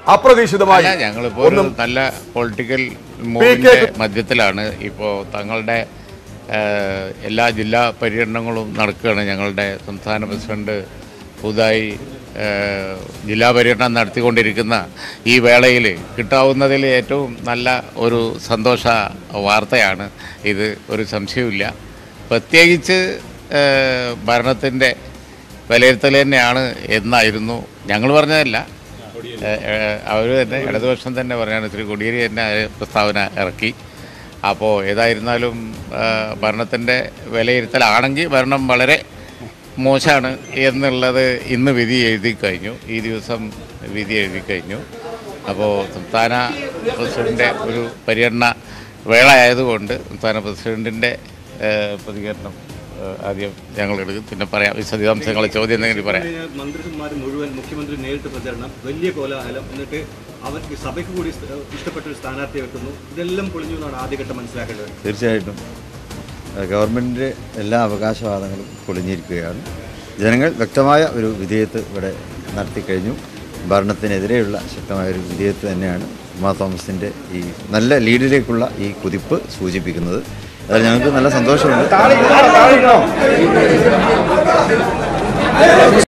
അപ്രതീക്ഷിതമായി അല്ല ഞങ്ങളിപ്പോൾ ഒരു നല്ല പൊളിറ്റിക്കൽ മൂവിന്റെ മധ്യത്തിലാണ് ഇപ്പോൾ തങ്ങളുടെ ഏഹ്, എല്ലാ ജില്ലാ പര്യടനങ്ങളും നടക്കുകയാണ് ഞങ്ങളുടെ സംസ്ഥാന പ്രസിഡന്റ് പുതുതായി ഏഹ്, ജില്ലാ പര്യടനം നടത്തിക്കൊണ്ടിരിക്കുന്ന ഈ വേളയിൽ കിട്ടാവുന്നതിൽ ഏറ്റവും നല്ല ഒരു സന്തോഷ വാർത്തയാണ് ഇത് ഒരു സംശയവുമില്ല പ്രത്യേകിച്ച് ഏഹ്, ഭരണത്തിൻ്റെ വിലയിരുത്തൽ തന്നെയാണ് എന്നായിരുന്നു ഞങ്ങൾ പറഞ്ഞതല്ല അവർ തന്നെ ഇടതുപക്ഷം തന്നെ പറഞ്ഞാണ് ശ്രീ കൊടിയേരി തന്നെ ആ പ്രസ്താവന ഇറക്കി അപ്പോൾ ഏതായിരുന്നാലും ഭരണത്തിൻ്റെ വിലയിരുത്തലാണെങ്കിൽ ഭരണം വളരെ മോശമാണ് എന്നുള്ളത് ഇന്ന് വിധി എഴുതി കഴിഞ്ഞു ഈ ദിവസം വിധി എഴുതി കഴിഞ്ഞു അപ്പോൾ സംസ്ഥാന പ്രസിഡൻ്റെ ഒരു പര്യടന വേള ആയതുകൊണ്ട് സംസ്ഥാന പ്രസിഡൻറ്റിൻ്റെ പ്രതികരണം ഏഹ്, ആദ്യം ഞങ്ങൾ എടുക്കും പിന്നെ പറയാം വിശദാംശങ്ങൾ ചോദ്യം എന്തെങ്കിലും പറയാം മന്ത്രിമാർ മുഴുവൻ മുഖ്യമന്ത്രി നേരിട്ട് പ്രചരണം വലിയ കോലാഹലം എന്നിട്ട് അവർക്ക് സഭയ്ക്ക് കൂടി ഇഷ്ട- ഇഷ്ടപ്പെട്ട ഒരു സ്ഥാനാർത്ഥിയെ വെക്കുന്നു ഇതെല്ലാം പൊളിഞ്ഞു എന്നാണ് ആദ്യഘട്ടം മനസ്സിലാക്കേണ്ടത് തീർച്ചയായിട്ടും ഏഹ് ഗവൺമെൻറ്റിൻ്റെ എല്ലാ അവകാശവാദങ്ങളും പൊളിഞ്ഞിരിക്കുകയാണ് ജനങ്ങൾ വ്യക്തമായ ഒരു വിധേയത്ത് ഇവിടെ നടത്തിക്കഴിഞ്ഞു ഭരണത്തിനെതിരെയുള്ള ശക്തമായ ഒരു വിധേയത്ത് തന്നെയാണ് ഉമാ തോമസിൻ്റെ ഈ നല്ല ലീഡിലേക്കുള്ള ഈ കുതിപ്പ് സൂചിപ്പിക്കുന്നത് അതിൽ ഞങ്ങൾക്ക് നല്ല സന്തോഷമുണ്ട്